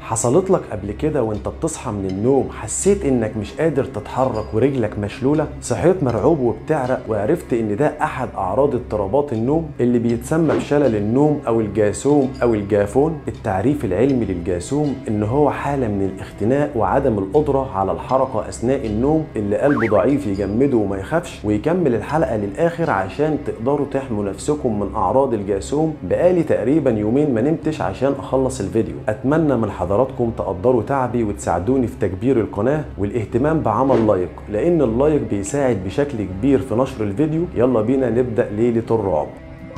حصلت لك قبل كده وانت بتصحى من النوم حسيت انك مش قادر تتحرك ورجلك مشلوله صحيت مرعوب وبتعرق وعرفت ان ده احد اعراض اضطرابات النوم اللي بيتسمى بشلل النوم او الجاسوم او الجافون التعريف العلمي للجاسوم ان هو حاله من الاختناق وعدم القدره على الحركه اثناء النوم اللي قلبه ضعيف يجمده وما يخافش ويكمل الحلقه للاخر عشان تقدروا تحموا نفسكم من اعراض الجاسوم بقالي تقريبا يومين ما نمتش عشان اخلص الفيديو اتمنى من حضراتكم تقدروا تعبي وتساعدوني في تكبير القناه والاهتمام بعمل لايك لان اللايك بيساعد بشكل كبير في نشر الفيديو يلا بينا نبدا ليله الرعب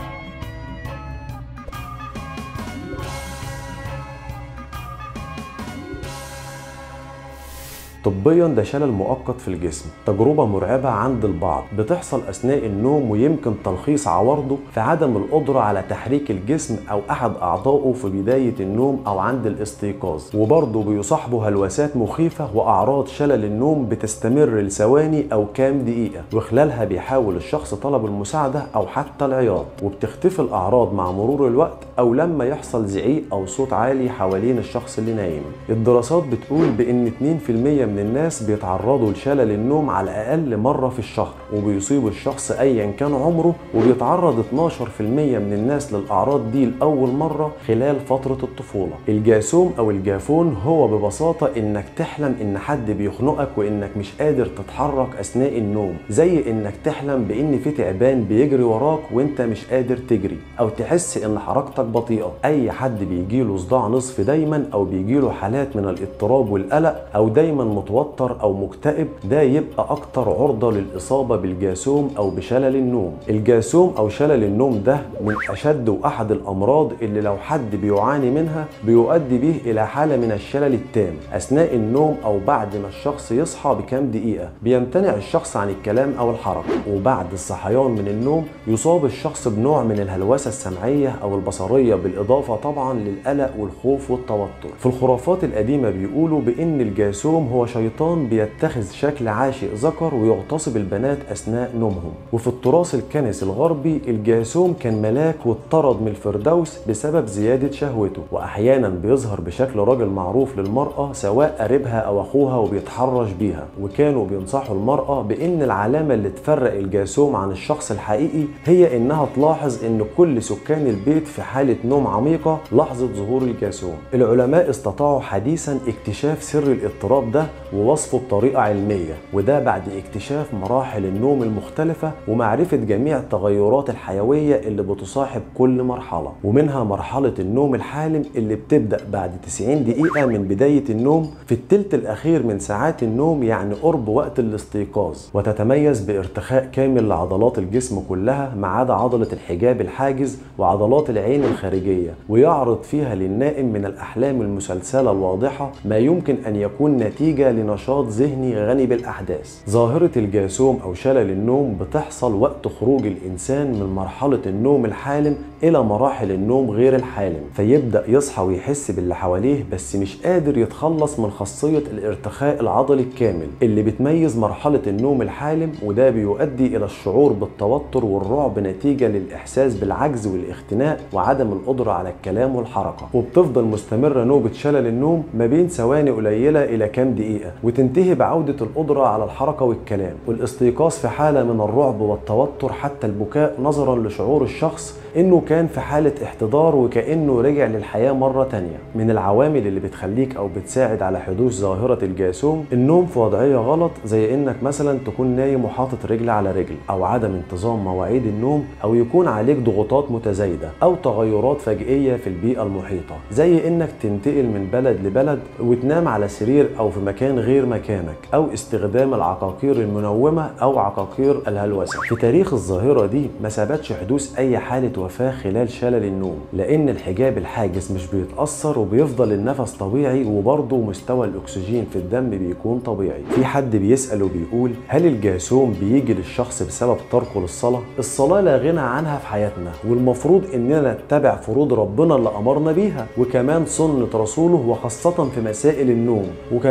طبيا ده شلل مؤقت في الجسم تجربة مرعبة عند البعض بتحصل أثناء النوم ويمكن تلخيص عوارضه في عدم القدرة على تحريك الجسم أو أحد أعضائه في بداية النوم أو عند الاستيقاظ وبرضه بيصاحبه هلوسات مخيفة وأعراض شلل النوم بتستمر لثواني أو كام دقيقة وخلالها بيحاول الشخص طلب المساعدة أو حتى العياط وبتختفي الأعراض مع مرور الوقت أو لما يحصل زعيق أو صوت عالي حوالين الشخص اللي نايم الدراسات بتقول بأن 2% من الناس بيتعرضوا لشلل النوم على الأقل مرة في الشهر وبيصيب الشخص أيا كان عمره وبيتعرض 12% من الناس للأعراض دي لأول مرة خلال فترة الطفولة الجاسوم أو الجافون هو ببساطة إنك تحلم إن حد بيخنقك وإنك مش قادر تتحرك أثناء النوم زي إنك تحلم بإن في تعبان بيجري وراك وإنت مش قادر تجري أو تحس إن حركتك بطيئة أي حد بيجيله صداع نصف دايما أو بيجيله حالات من الاضطراب والقلق أو دايما متوتر او مكتئب ده يبقى اكتر عرضه للاصابه بالجاسوم او بشلل النوم الجاسوم او شلل النوم ده من اشد واحد الامراض اللي لو حد بيعاني منها بيؤدي به الى حاله من الشلل التام اثناء النوم او بعد ما الشخص يصحى بكام دقيقه بيمتنع الشخص عن الكلام او الحركه وبعد الصحيان من النوم يصاب الشخص بنوع من الهلوسه السمعيه او البصريه بالاضافه طبعا للقلق والخوف والتوتر في الخرافات القديمه بيقولوا بان الجاسوم هو شيطان بيتخذ شكل عاشق ذكر ويغتصب البنات اثناء نومهم وفي التراث الكنسي الغربي الجاسوم كان ملاك واتطرد من الفردوس بسبب زياده شهوته واحيانا بيظهر بشكل راجل معروف للمراه سواء قريبها او اخوها وبيتحرش بيها وكانوا بينصحوا المراه بان العلامه اللي تفرق الجاسوم عن الشخص الحقيقي هي انها تلاحظ ان كل سكان البيت في حاله نوم عميقه لحظه ظهور الجاسوم العلماء استطاعوا حديثا اكتشاف سر الاضطراب ده ووصفه بطريقة علمية وده بعد اكتشاف مراحل النوم المختلفة ومعرفة جميع التغيرات الحيوية اللي بتصاحب كل مرحلة ومنها مرحلة النوم الحالم اللي بتبدأ بعد 90 دقيقة من بداية النوم في التلت الأخير من ساعات النوم يعني قرب وقت الاستيقاظ وتتميز بارتخاء كامل لعضلات الجسم كلها ما عدا عضلة الحجاب الحاجز وعضلات العين الخارجية ويعرض فيها للنائم من الأحلام المسلسلة الواضحة ما يمكن أن يكون نتيجة لنشاط ذهني غني بالأحداث ظاهرة الجاسوم أو شلل النوم بتحصل وقت خروج الإنسان من مرحلة النوم الحالم إلى مراحل النوم غير الحالم فيبدأ يصحى ويحس باللي حواليه بس مش قادر يتخلص من خاصية الارتخاء العضلي الكامل اللي بتميز مرحلة النوم الحالم وده بيؤدي إلى الشعور بالتوتر والرعب نتيجة للإحساس بالعجز والاختناق وعدم القدرة على الكلام والحركة وبتفضل مستمرة نوبة شلل النوم ما بين ثواني قليلة إلى كام دقيقة وتنتهي بعودة القدرة على الحركة والكلام والاستيقاظ في حالة من الرعب والتوتر حتى البكاء نظرا لشعور الشخص انه كان في حالة احتضار وكأنه رجع للحياة مرة تانية من العوامل اللي بتخليك او بتساعد على حدوث ظاهرة الجاسوم النوم في وضعية غلط زي انك مثلا تكون نايم وحاطط رجل على رجل او عدم انتظام مواعيد النوم او يكون عليك ضغوطات متزايدة او تغيرات فجئية في البيئة المحيطة زي انك تنتقل من بلد لبلد وتنام على سرير او في مكان غير مكانك او استخدام العقاقير المنومة او عقاقير الهلوسة في تاريخ الظاهرة دي ما ثبتش حدوث اي حالة وفاة خلال شلل النوم لأن الحجاب الحاجز مش بيتأثر وبيفضل النفس طبيعي وبرضه مستوى الأكسجين في الدم بيكون طبيعي في حد بيسأل وبيقول هل الجاسوم بيجي للشخص بسبب تركه للصلاة؟ الصلاة لا غنى عنها في حياتنا والمفروض إننا نتبع فروض ربنا اللي أمرنا بيها وكمان سنة رسوله وخاصة في مسائل النوم وكمان ما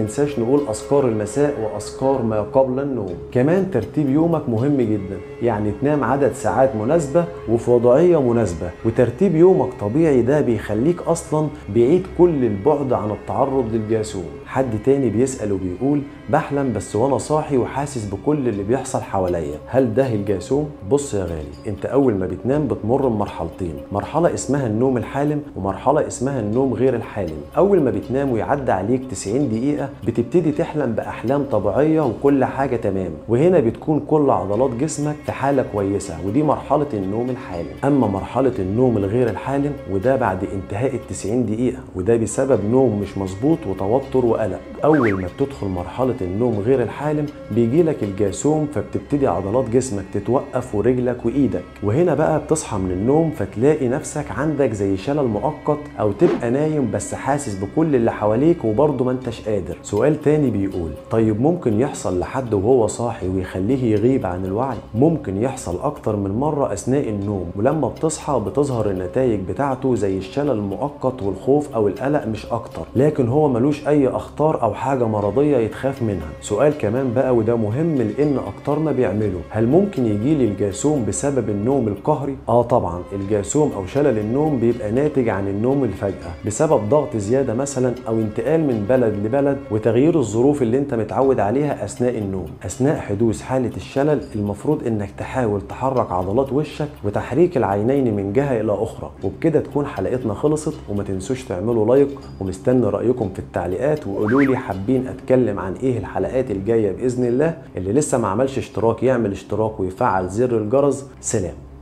ننساش نقول اذكار المساء واذكار ما قبل النوم كمان ترتيب يومك مهم جدا يعني تنام عدد ساعات مناسبه وفي وضعيه مناسبه وترتيب يومك طبيعي ده بيخليك اصلا بعيد كل البعد عن التعرض للجاسوم حد تاني بيسأل وبيقول بحلم بس وانا صاحي وحاسس بكل اللي بيحصل حواليا هل ده الجاسوم بص يا غالي انت اول ما بتنام بتمر بمرحلتين مرحله اسمها النوم الحالم ومرحله اسمها النوم غير الحالم اول ما بتنام ويعدي عليك 90 دقيقه بتبتدي تحلم باحلام طبيعيه وكل حاجه تمام وهنا بتكون كل عضلات جسمك في حاله كويسه ودي مرحله النوم الحالم اما مرحله النوم الغير الحالم وده بعد انتهاء ال 90 دقيقه وده بسبب نوم مش مظبوط وتوتر وقلق اول ما بتدخل مرحله النوم غير الحالم بيجي لك الجاسوم فبتبتدي عضلات جسمك تتوقف ورجلك وايدك وهنا بقى بتصحى من النوم فتلاقي نفسك عندك زي شلل مؤقت او تبقى نايم بس حاسس بكل اللي حواليك وبرضه ما انتش قادر سؤال تاني بيقول طيب ممكن يحصل لحد وهو صاحي ويخليه يغيب عن الوعي ممكن يحصل اكتر من مره اثناء النوم ولما بتصحى بتظهر النتائج بتاعته زي الشلل المؤقت والخوف او القلق مش اكتر لكن هو ملوش اي اخطار او حاجه مرضيه يتخاف منها سؤال كمان بقى وده مهم لان اكترنا بيعمله هل ممكن يجي لي الجاسوم بسبب النوم القهري اه طبعا الجاسوم او شلل النوم بيبقى ناتج عن النوم الفجأة بسبب ضغط زيادة مثلا او انتقال من بلد لبلد وتغيير الظروف اللي انت متعود عليها اثناء النوم اثناء حدوث حالة الشلل المفروض انك تحاول تحرك عضلات وشك وتحريك العينين من جهة الى اخرى وبكده تكون حلقتنا خلصت وما تنسوش تعملوا لايك ومستني رأيكم في التعليقات وقولوا لي حابين اتكلم عن ايه الحلقات الجاية باذن الله اللي لسه ما عملش اشتراك يعمل اشتراك ويفعل زر الجرس سلام